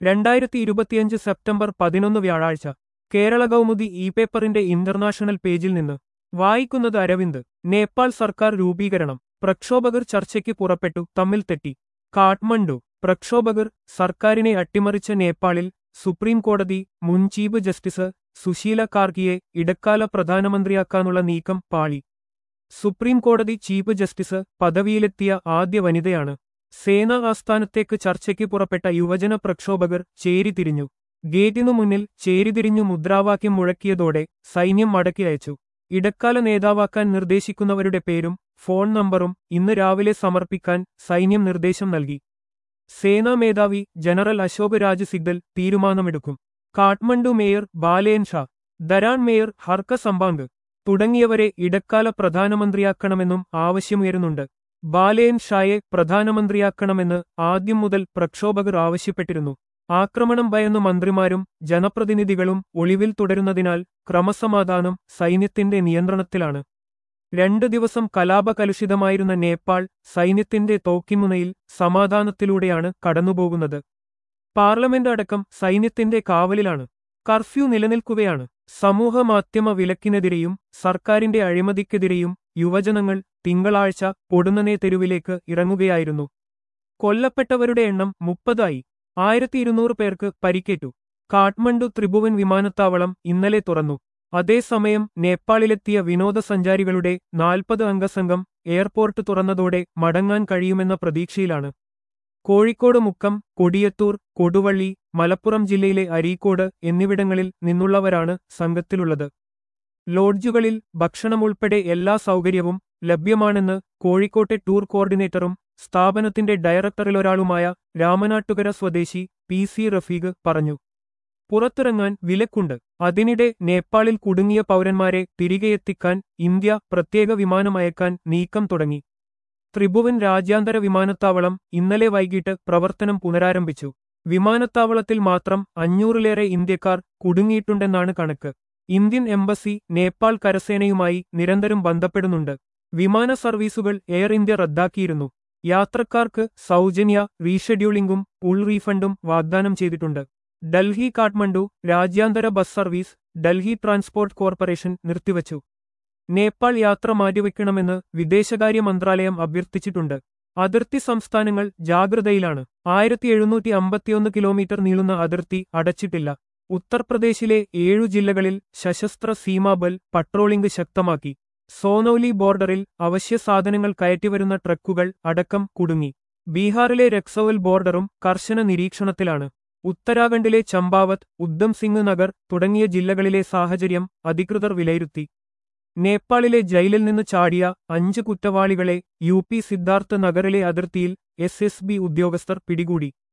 രണ്ടായിരത്തി ഇരുപത്തിയഞ്ച് സെപ്റ്റംബർ പതിനൊന്ന് വ്യാഴാഴ്ച കേരള കൗമുദി ഇ പേപ്പറിന്റെ ഇന്റർനാഷണൽ പേജിൽ നിന്ന് വായിക്കുന്നത് അരവിന്ദ് നേപ്പാൾ സർക്കാർ രൂപീകരണം പ്രക്ഷോഭകർ ചർച്ചയ്ക്ക് പുറപ്പെട്ടു തമ്മിൽ തെറ്റി കാഠ്മണ്ഡു പ്രക്ഷോഭകർ സർക്കാരിനെ അട്ടിമറിച്ച നേപ്പാളിൽ സുപ്രീം കോടതി മുൻ ചീഫ് ജസ്റ്റിസ് സുശീല കാർഗിയെ ഇടക്കാല പ്രധാനമന്ത്രിയാക്കാനുള്ള നീക്കം പാളി സുപ്രീം കോടതി ചീഫ് ജസ്റ്റിസ് പദവിയിലെത്തിയ ആദ്യ വനിതയാണ് സേനാ ആസ്ഥാനത്തേക്ക് ചർച്ചയ്ക്ക് പുറപ്പെട്ട യുവജന പ്രക്ഷോഭകർ ചേരിതിരിഞ്ഞു ഗേറ്റിനു മുന്നിൽ ചേരിതിരിഞ്ഞു മുദ്രാവാക്യം മുഴക്കിയതോടെ സൈന്യം മടക്കി അയച്ചു ഇടക്കാല നേതാവാക്കാൻ നിർദ്ദേശിക്കുന്നവരുടെ പേരും ഫോൺ നമ്പറും ഇന്ന് രാവിലെ സമർപ്പിക്കാൻ സൈന്യം നിർദ്ദേശം നൽകി സേനാ മേധാവി ജനറൽ അശോക് രാജ് സിഗ്ദൽ തീരുമാനമെടുക്കും കാഠ്മണ്ഡു മേയർ ബാലേൻ ഷാ ദരാൻ മേയർ ഹർക്ക സംബാങ്ക് തുടങ്ങിയവരെ ഇടക്കാല പ്രധാനമന്ത്രിയാക്കണമെന്നും ആവശ്യമുയരുന്നുണ്ട് ബാലേൻ ഷായെ പ്രധാനമന്ത്രിയാക്കണമെന്ന് ആദ്യം മുതൽ പ്രക്ഷോഭകർ ആവശ്യപ്പെട്ടിരുന്നു ആക്രമണം ഭയന്നു മന്ത്രിമാരും ജനപ്രതിനിധികളും ഒളിവിൽ തുടരുന്നതിനാൽ ക്രമസമാധാനം സൈന്യത്തിന്റെ നിയന്ത്രണത്തിലാണ് രണ്ടു ദിവസം കലാപകലുഷിതമായിരുന്ന നേപ്പാൾ സൈന്യത്തിന്റെ തോക്കിമുനയിൽ സമാധാനത്തിലൂടെയാണ് കടന്നുപോകുന്നത് പാർലമെന്റ് അടക്കം സൈന്യത്തിന്റെ കാവലിലാണ് കർഫ്യൂ നിലനിൽക്കുകയാണ് സമൂഹമാധ്യമ വിലക്കിനെതിരെയും സർക്കാരിന്റെ അഴിമതിക്കെതിരെയും യുവജനങ്ങൾ തിങ്കളാഴ്ച പൊടുന്നനെ തെരുവിലേക്ക് ഇറങ്ങുകയായിരുന്നു കൊല്ലപ്പെട്ടവരുടെ എണ്ണം മുപ്പതായി ആയിരത്തി ഇരുന്നൂറ് പേർക്ക് പരിക്കേറ്റു കാഠ്മണ്ഡു ത്രിഭുവൻ വിമാനത്താവളം ഇന്നലെ തുറന്നു അതേസമയം നേപ്പാളിലെത്തിയ വിനോദസഞ്ചാരികളുടെ നാൽപ്പത് അംഗസംഘം എയർപോർട്ട് തുറന്നതോടെ മടങ്ങാൻ കഴിയുമെന്ന പ്രതീക്ഷയിലാണ് കോഴിക്കോട് മുക്കം കൊടിയത്തൂർ കൊടുവള്ളി മലപ്പുറം ജില്ലയിലെ അരീക്കോട് എന്നിവിടങ്ങളിൽ നിന്നുള്ളവരാണ് സംഘത്തിലുള്ളത് ലോഡ്ജുകളിൽ ഭക്ഷണമുൾപ്പെടെ എല്ലാ സൗകര്യവും ലഭ്യമാണെന്ന് കോഴിക്കോട്ടെ ടൂർ കോർഡിനേറ്ററും സ്ഥാപനത്തിന്റെ ഡയറക്ടറിലൊരാളുമായ രാമനാട്ടുകര സ്വദേശി പി സി റഫീഖ് പറഞ്ഞു പുറത്തിറങ്ങാൻ വിലക്കുണ്ട് അതിനിടെ നേപ്പാളിൽ കുടുങ്ങിയ പൗരന്മാരെ തിരികെയെത്തിക്കാൻ ഇന്ത്യ പ്രത്യേക വിമാനമയക്കാൻ നീക്കം തുടങ്ങി ത്രിഭുവൻ രാജ്യാന്തര വിമാനത്താവളം ഇന്നലെ വൈകിട്ട് പ്രവർത്തനം പുനരാരംഭിച്ചു വിമാനത്താവളത്തിൽ മാത്രം അഞ്ഞൂറിലേറെ ഇന്ത്യക്കാർ കുടുങ്ങിയിട്ടുണ്ടെന്നാണ് കണക്ക് ഇന്ത്യൻ എംബസി നേപ്പാൾ കരസേനയുമായി നിരന്തരം ബന്ധപ്പെടുന്നുണ്ട് വിമാന സർവീസുകൾ എയർ ഇന്ത്യ റദ്ദാക്കിയിരുന്നു യാത്രക്കാർക്ക് സൗജന്യ റീഷെഡ്യൂളിംഗും പുൾ റീഫണ്ടും വാഗ്ദാനം ചെയ്തിട്ടുണ്ട് ഡൽഹി കാഠ്മണ്ഡു രാജ്യാന്തര bus service Delhi transport corporation നിർത്തിവച്ചു നേപ്പാൾ യാത്ര മാറ്റിവെക്കണമെന്ന് വിദേശകാര്യ മന്ത്രാലയം അഭ്യർത്ഥിച്ചിട്ടുണ്ട് അതിർത്തി സംസ്ഥാനങ്ങൾ ജാഗ്രതയിലാണ് ആയിരത്തി എഴുന്നൂറ്റി അമ്പത്തിയൊന്ന് കിലോമീറ്റർ നീളുന്ന അതിർത്തി അടച്ചിട്ടില്ല ഉത്തർപ്രദേശിലെ ഏഴു ജില്ലകളിൽ സശസ്ത്ര സീമാബൽ പട്രോളിംഗ് ശക്തമാക്കി സോനൌലി ബോർഡറിൽ അവശ്യ സാധനങ്ങൾ കയറ്റിവരുന്ന ട്രക്കുകൾ അടക്കം കുടുങ്ങി ബീഹാറിലെ രക്സൌൽ ബോർഡറും കർശന നിരീക്ഷണത്തിലാണ് ഉത്തരാഖണ്ഡിലെ ചമ്പാവത്ത് ഉദ്ധം സിംഗ് നഗർ തുടങ്ങിയ ജില്ലകളിലെ സാഹചര്യം അധികൃതർ വിലയിരുത്തി നേപ്പാളിലെ ജയിലിൽ നിന്ന് ചാടിയ അഞ്ച് കുറ്റവാളികളെ യു പി സിദ്ധാർത്ഥ് നഗറിലെ അതിർത്തിയിൽ എസ് എസ് ബി ഉദ്യോഗസ്ഥർ പിടികൂടി